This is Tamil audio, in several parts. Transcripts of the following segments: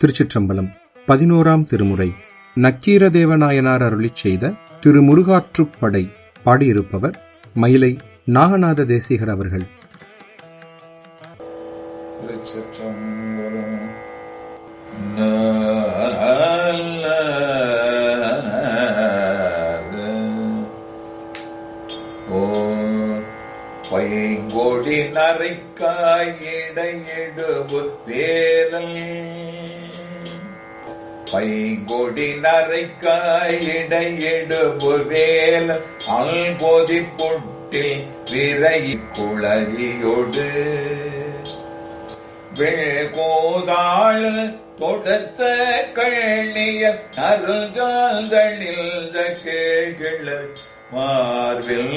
திருச்சிற்றம்பலம் பதினோராம் திருமுறை நக்கீரதேவநாயனார் அருளிச் செய்த திருமுருகாற்றுப்படை பாடியிருப்பவர் மயிலை நாகநாத தேசிகர் அவர்கள் திருச்சிற்றம்பலம் பைங்கொடி நரைக்காயிடையெடுபு வேலல் பைங்கொடி நரைக்காயிடையெடுபு வேலல் அல்பொதி புட்டில் விரை குளறியொடு வெள்கோதாள் தொடுத்த கண்ணிய அருள்ஜாழ்தனில் கேள்கிழ மார்பில்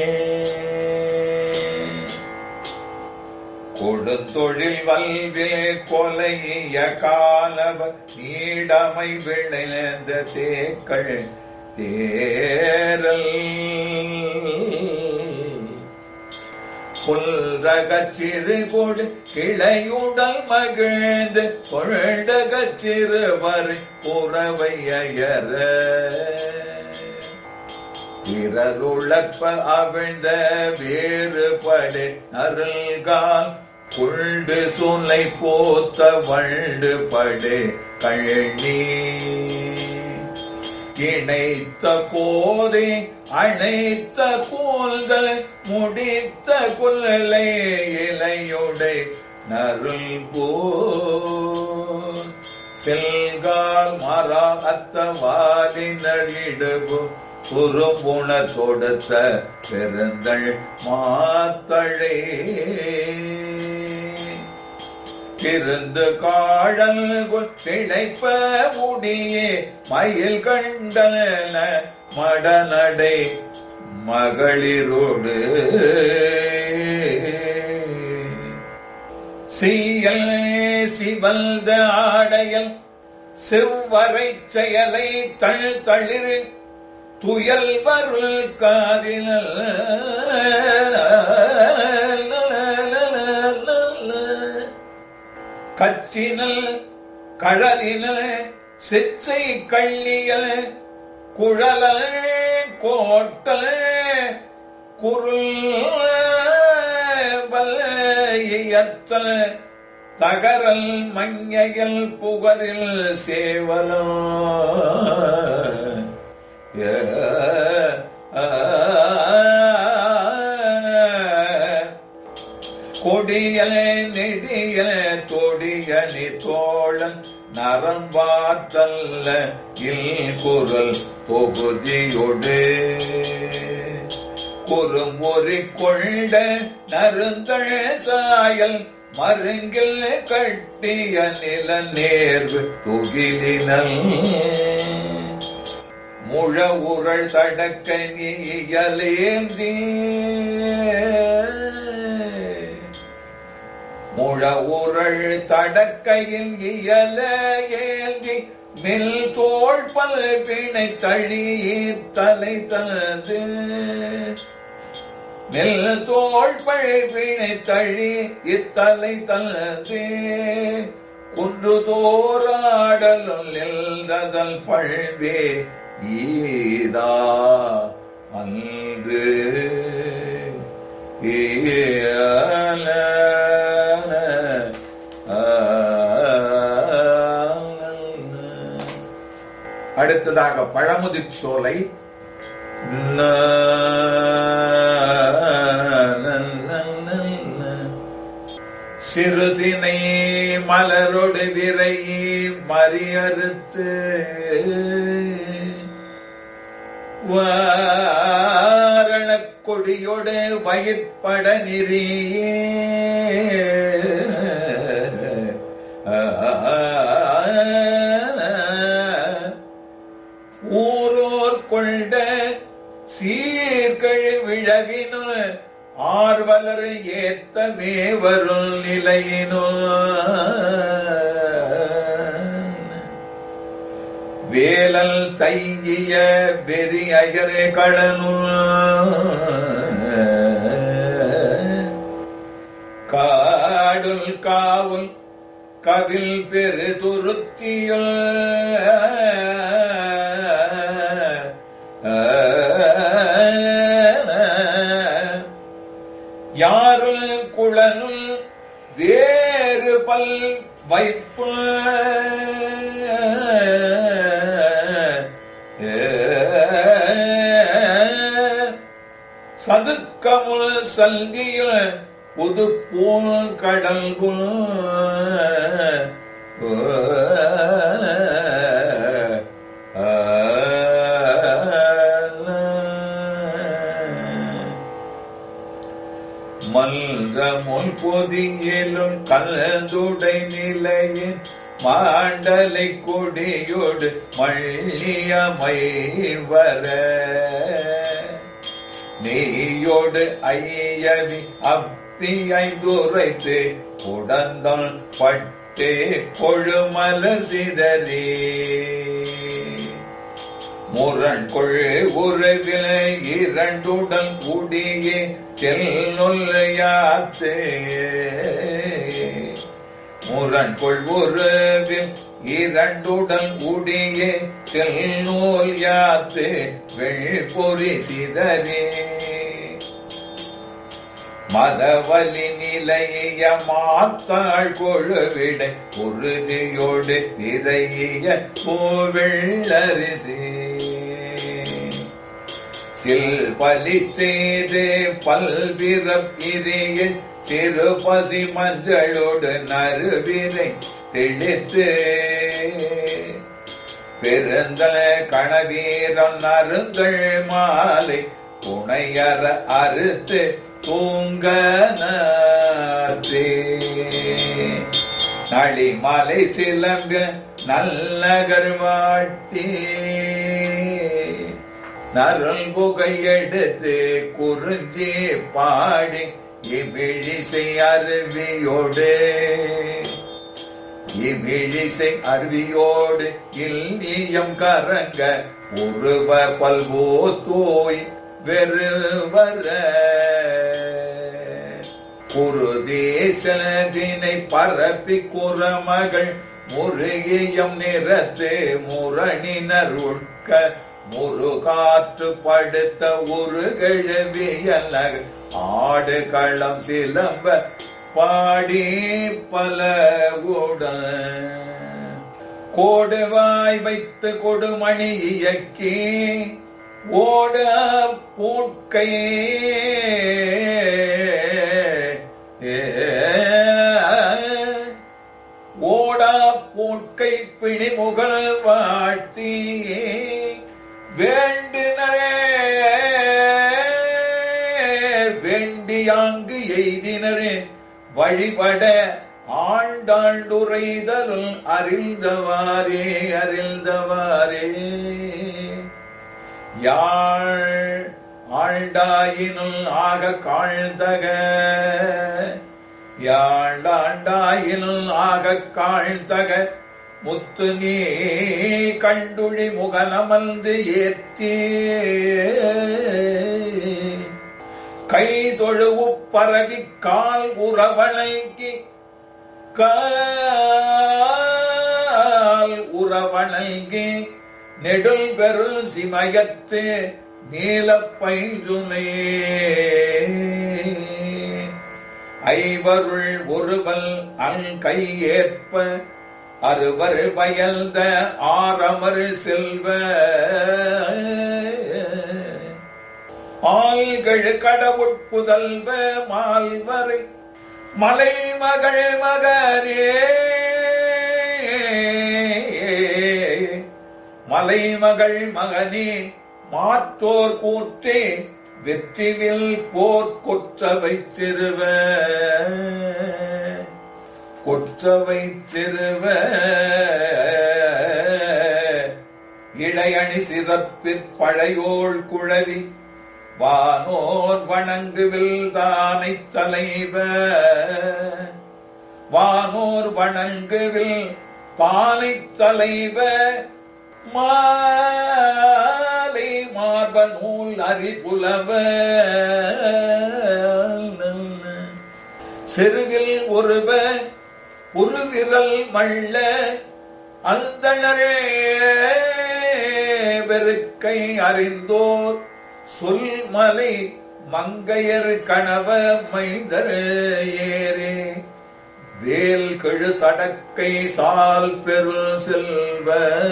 கொடுந்தொழில் வல்வில் கொலைய காலவ நீடமை விளைந்த தேக்கள் தேரல் புல்ரக சிறு கொடு கிளையுடல் மகிழ்ந்து கொண்டக சிறுவர் புறவையர பிறருளப்ப அவிழ்ந்த வேறுபடு அருள்கால் குண்டு சுனை போத்த வண்டு படு கழனி இணைத்த கோதை அணைத்த கூந்தல் முடித்த குல்லை இலையுடை நருள் போ செல்கால் மரா அத்த வாலினரிடுபு குறும்புண தொடுத்த பெருந்தள் மாத்தழே திருந்து காழல் திளைப்ப முடியே மயில் கண்டன மடநடை மகளிரோடு செய்யல் சிவந்த ஆடையல் செவ்வரை செயலை தள் தளிர் துயல் வருள் காதினல் கச்சினல் கழலினல் செச்சை கள்ளியல் குழலல் கோட்டல் குருள் வல்லையத்தல் தகரல் மங்கையல் புகரில் சேவலம் கொடியல நெடியல தொடியணி தோழன் நரம்பாத்தல்ல இல் குரல் தொகுதியொடு குறுமுறி கொண்ட நருந்தழ சாயல் மருங்கில் கட்டிய நில நேர்வு துகிலினல் முழ உரள் தடக்க நீயலேந்தி முழ உரள் தடக்கையில் இயல ஏந்தி மில் தோள் பல் பிணை தழி தலை தனது மெல் தோள் பழை பிணை தழி இத்தலை தனது குன்று தோராடலுள் நின்றதல் பழ்வே ஈதா அன்று ஏல அடுத்ததாக பழமுதிர் சோலை சிறுதினை மலரொடு விரை மறியறுத்து வாரணக் கொடியோடு வயிற்பட நெறியே ஊரோர் கொண்ட சீர்கழி விழவினு ஆர்வலர் ஏத்தமே வரும் நிலையினோ வேலல் தையிய வெறி அயரே கடனு காடுல் காவுல் கவில் பெரு துருத்தியுள் யாருள் குழனுள் வேறு பல் வைப்பு சதுக்கமுள் சந்தியுள் புது பூல் கடல் மல்ற முன் பொதியிலும் கலந்துடை நிலையின் மாண்டலை கொடியோடு மள்ளியமை வர நீயோடு ஐயவி அப்பி ஐந்துரைத்து உடந்தல் பட்டே கொழுமல சிதறி முரண்கொள் உறவில் இரண்டுடன் கூடியே செல்லுள்ளையாத்தே முரண்கொள் உறவில் இரண்டுடன் கூடியே செல்நூல் யாத்து வெள்பொறி சிதறே மதவலி நிலைய மாத்தாள் கொழுவிடை உறுதியோடு நிறைய கோவெள்ளரிசி சில் பலி செய்து பல்விறப்பிரிய சிறு பசி மஞ்சளோடு நறுவிரை தெளித்து பெருந்தல கணவீரம் நருங்கள் மாலை துணையற அறுத்து தூங்க நளிமலை சிலம்பு நல்லகர் வாழ்த்தி நருள் புகை எடுத்து குறிஞ்சி பாடி இவ்விழிசை அருவியோடு இவ்விழிசை அருவியோடு இல்லியம் கரங்க உருவ பல்வோ தோய் வெறுவர குருதேசனதினை பரப்பி குறமகள் முருகியம் நிறத்து முரணினர் உட்க முருகாற்று படுத்த ஒரு கிழவியலர் ஆடு களம் சிலம்ப பாடி பல கோடுவாய் வைத்து கொடுமணி இயக்கி ஓட பூட்கை ஓடா பூட்கை பிணிமுகல் வாழ்த்தி வேண்டினரே வேண்டியாங்கு எய்தினரே வழிபட ஆண்டாண்டுரைதலும் அறிந்தவாரே அறிந்தவாரே யாழ் ஆண்டாயினுள் ஆக காழ்ந்தக யாண்டாண்டாயினுள் ஆக காழ்ந்தக முத்து நீ கண்டுழி முகலமர்ந்து ஏற்றி கை தொழுவு பரவி கால் உறவணைக்கு கால் உறவணங்கி நெடுல் பெருள் சிமயத்து நீல பைஞ்சுமே ஐவருள் ஒருவல் அல் கை ஏற்ப அறுவர் பயல்த ஆரமர் செல்வ ஆள்கள் கடவுட்புதல்வ மால்வரை மலை மகள் மகரே மலை மகள் மகனே மாற்றோர் கூற்றே வெற்றிவில் போர் கொற்றவை சிறுவ கொற்றவை சிறுவ இளையணி சிறப்பிற் பழையோள் குழவி வானோர் வணங்குவில் தானை தலைவ வானோர் வணங்குவில் பானை தலைவ மாலை மார்ப நூல் அறிபுலவ செருவில் ஒருவ ஒரு விரல் மள்ள அந்தணரே வெறுக்கை அறிந்தோர் சொல்மலை மங்கையர் கணவ மைந்தர் ஏரே வேல் கெழு தடக்கை சால் பெருள் செல்வ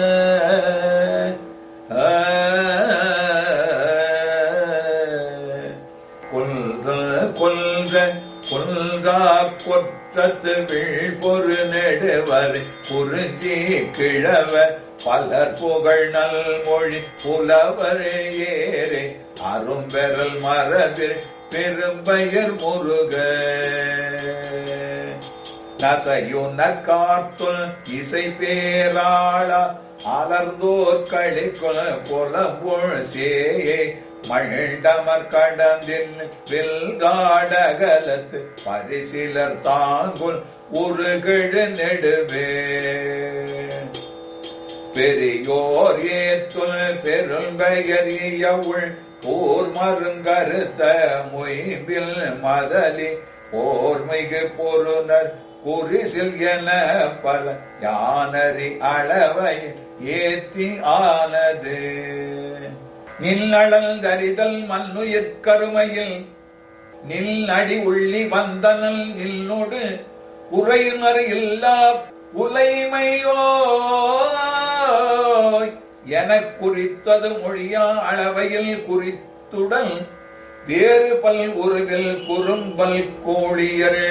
கொல்ற கொல்ற கொல்றா கொற்றத்து வீழ்பொரு நெடுவர் குறிஞ்சி கிழவ பலர் புகழ் நல்மொழி புலவர் ஏரே அரும்பெறல் மரபில் பெரும்பெயர் முருக நசையுன காத்துள் இசை பேராளா அலர்ந்தோர் கழிக்குள் புலம்புள் சேயே மழண்டமர் கடந்தில் வில்காடகலத்து பரிசிலர் தாங்குள் ஒரு கிழ நெடுவே பெரியோர் ஏத்துள் பெரும்பெயரியவுள் போர் மருங்கருத்த மொய்பில் மதலி போர்மிகு பொருணர் குறிசில் என பல யானரி அளவை ஏத்தி ஆனது நில்லடல் தரிதல் மண்ணுயிர் கருமையில் நில் அடி உள்ளி வந்தனல் நில்லோடு உரையுணர் இல்லா உலைமையோ எனக் குறித்தது மொழியா அளவையில் குறித்துடன் வேறு பல் உருவில் குறும்பல் கோழியரே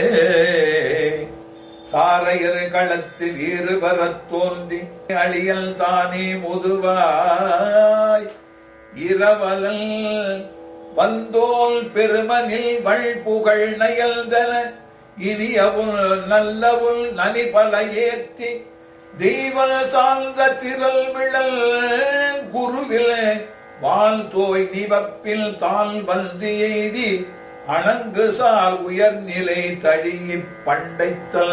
சாரையர் களத்து வீறு வரத் தோன்றி அழியல் தானே முதுவாய் இரவலல் வந்தோல் பெருமனில் வள் புகழ் நயல்தன இனியவுள் நல்லவுள் நனி பல ஏத்தி தெய்வ சார்ந்த திரள் விழல் குருவில் வால் தோய் நிவப்பில் தால் வந்து எய்தி அணங்கு சால் உயர்நிலை தழியி பண்டைத்தல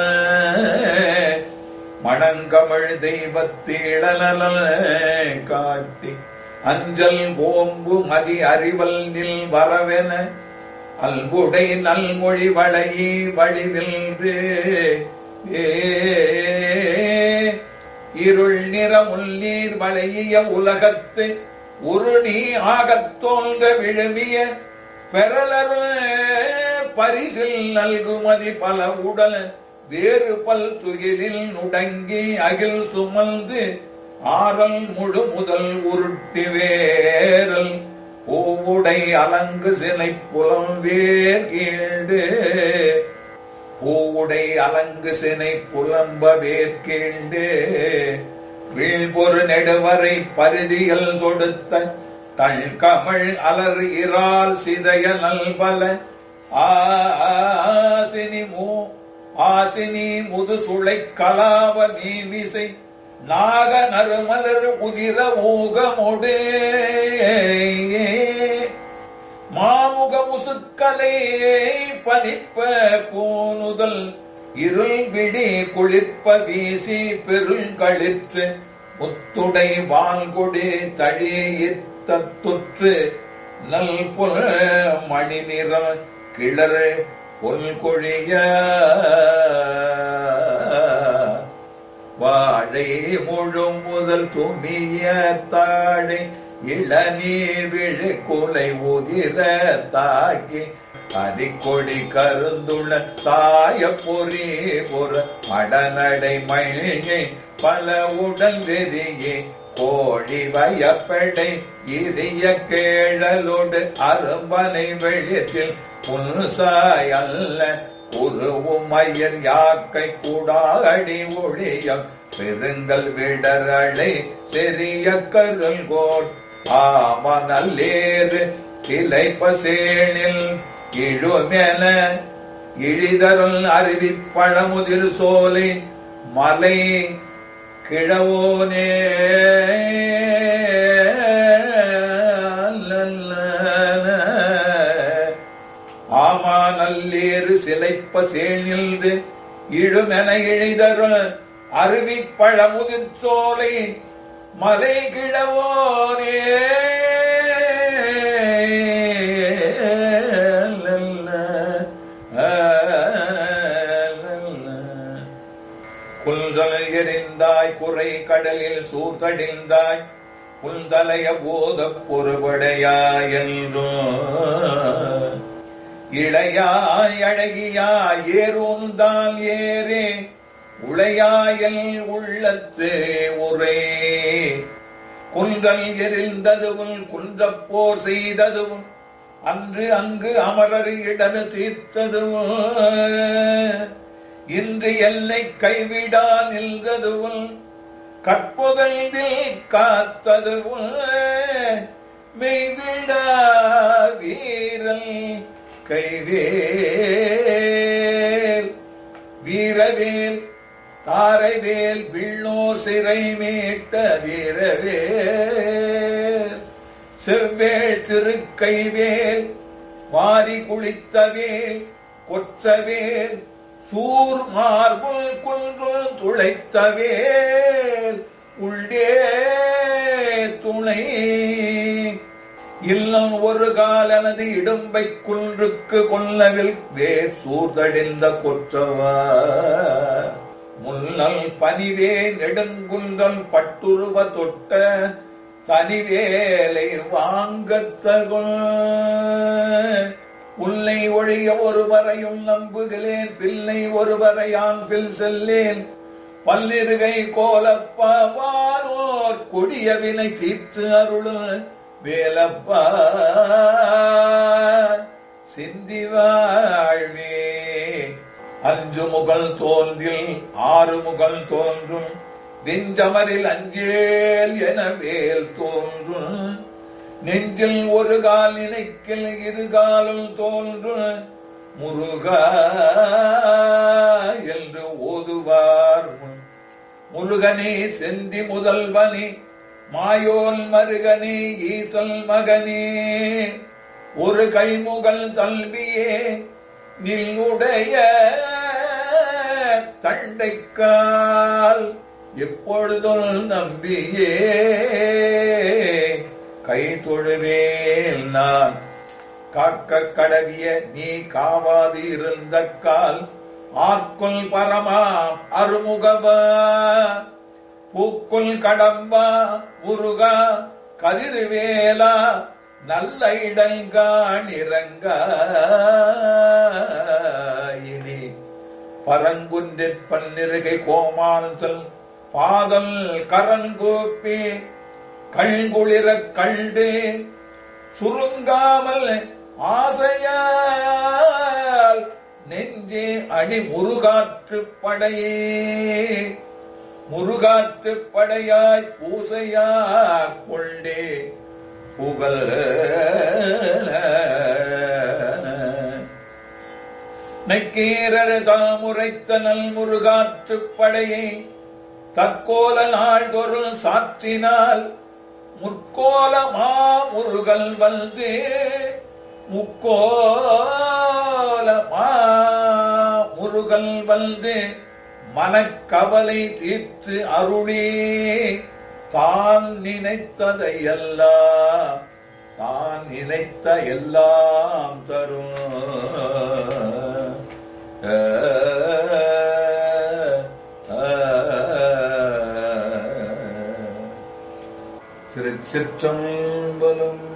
மணங்கமிழ் தெய்வத்தீழல காட்டி அஞ்சல் ஓம்பு மதி அறிவல் நில் வரவென அல்புடை நல்மொழி வளையி வழிவில்று ஏ இருள் நிறமுள் நீர் வளைய உலகத்து ஒரு நீ ஆகத் தோன்ற விழுமிய பெறலர் பரிசில் நல்குமதி பல உடல் வேறு பல் துயிலில் நுடங்கி அகில் சுமந்து ஆறல் முழு முதல் உருட்டி வேரல் பூவுடை அலங்கு சிலை புலம் வேர் கீழ்ந்து பூவுடை அலங்கு சினை புலம்ப வேர்கீழ்ந்து வீழ்பொரு நெடுவரை பரிதியல் தொடுத்த தள் கமழ் அலர் இறால் சிதைய நல்பல ஆசினி மூ ஆசினி முது சுளை கலாவ மீமிசை நாக நறுமலர் உதிர ஊகமொடே மாமுக முசுக்கலை பனிப்ப போனுதல் இருள் விடி குளிர்ப்ப வீசி பெருங்களிற்று முத்துடை வான்கொடி தழியித்தொற்று நல் புல் மணி நிறம் கிளறு பொல் கொழிய வாழை முழு முதல் துமிய தாழை இளநீர் விழு குலை உதிர தாக்கி அரிக்கொடி கருந்துள்ள தாய பொறி ஒரு மடநடை மழிகை பல உடல் வெறியே கோழி வயப்படை இரிய கேழலோடு அரும்பனை வெளியத்தில் புன்சாய் அல்ல உருவும் ஐயர் யாக்கை கூடாடி ஒழியம் பெருங்கல் விடரளை செறிய கருள் கோட் ஆமனல்லேறு கிளைப்பசேனில் இழுமென இழிதருள் அருவி பழமுதிர் சோலை மலை கிழவோனே ஆமா நல்லேறு சிலைப்ப சேனில்து இழுமென இழிதருள் அருவி பழமுதிர் சோலை மலை கிழவோனே புரிந்தாய் குறை கடலில் சூர்தடிந்தாய் புல்தலைய போத பொறுபடையாய் என்றோ இளையாய் அழகியாய் ஏறுந்தால் ஏறே உளையாயல் உள்ளத்து உரே குன்றல் எரிந்ததுவும் குன்றப்போர் செய்ததுவும் அன்று அங்கு அமரர் இடரு தீர்த்ததுவும் இன்று எல்லை கைவிடா நின்றதுவும் கற்புதல்வில் காத்ததுவும் மெய்விடா வீரல் கைவேல் வீரவேல் தாரைவேல் விண்ணோர் சிறை மீட்ட வீரவேல் செவ்வேள் திருக்கைவேல் வாரி குளித்தவேல் கொற்றவேல் சூர் மார்புல் குன்றும் துளைத்தவேல் உள்ளே துணை இல்லம் ஒரு காலனது இடும்பை குன்றுக்கு கொல்லவில் வேர் சூர்தடிந்த கொற்றவா முன்னல் பனிவே நெடுங்குன்றல் பட்டுருவ தொட்ட தனிவேலை வாங்கத்தகுள் உன்னை ஒழிய ஒருவரையும் நம்புகிறேன் பிள்ளை ஒருவரையான் பில் செல்லேன் பல்லிருகை கோலப்பாவாரோர் கொடிய வினை தீர்த்து அருள் வேலப்பா சிந்தி வாழ்வே அஞ்சு முகல் தோன்றில் ஆறு முகல் தோன்றும் வெஞ்சமரில் அஞ்சேல் என வேல் தோன்றும் நெஞ்சில் ஒரு கால் நினைக்கில் இரு காலும் தோன்றும் முருகா என்று ஓதுவார் முருகனே செந்தி முதல்வனே மாயோல் மருகனே ஈசல் மகனே ஒரு கைமுகல் தல்வியே நில்லுடைய தண்டைக்கால் எப்பொழுதும் நம்பியே கை தொழுவேல் நான் காக்க கடவிய நீ காவாது இருந்த கால் ஆற்குள் பரமா அருமுகவா பூக்குள் கடம்பா முருகா கதிர்வேலா நல்ல இடங்காணிறங்க இனி பரங்குன்றிற் பன்னிருகை கோமானல் பாதல் கரங்கூப்பி கண்குளிர கண்டு சுருங்காமல் ஆசையால் நெஞ்சே அடி முருகாற்று படையே முருகாற்று படையாய் பூசையா கொண்டே புகழ் நக்கீரர் தாமுரைத்த நல் முருகாற்று படையை தற்கோல நாள்தொரு சாற்றினால் முற்கோலமா முருகல் வந்து முக்கோலமா முருகல் வந்து மனக்கவலை தீர்த்து அருளே தான் நினைத்ததையெல்லாம் தான் நினைத்த எல்லாம் தரும் திருச்சிற்றம்பலம்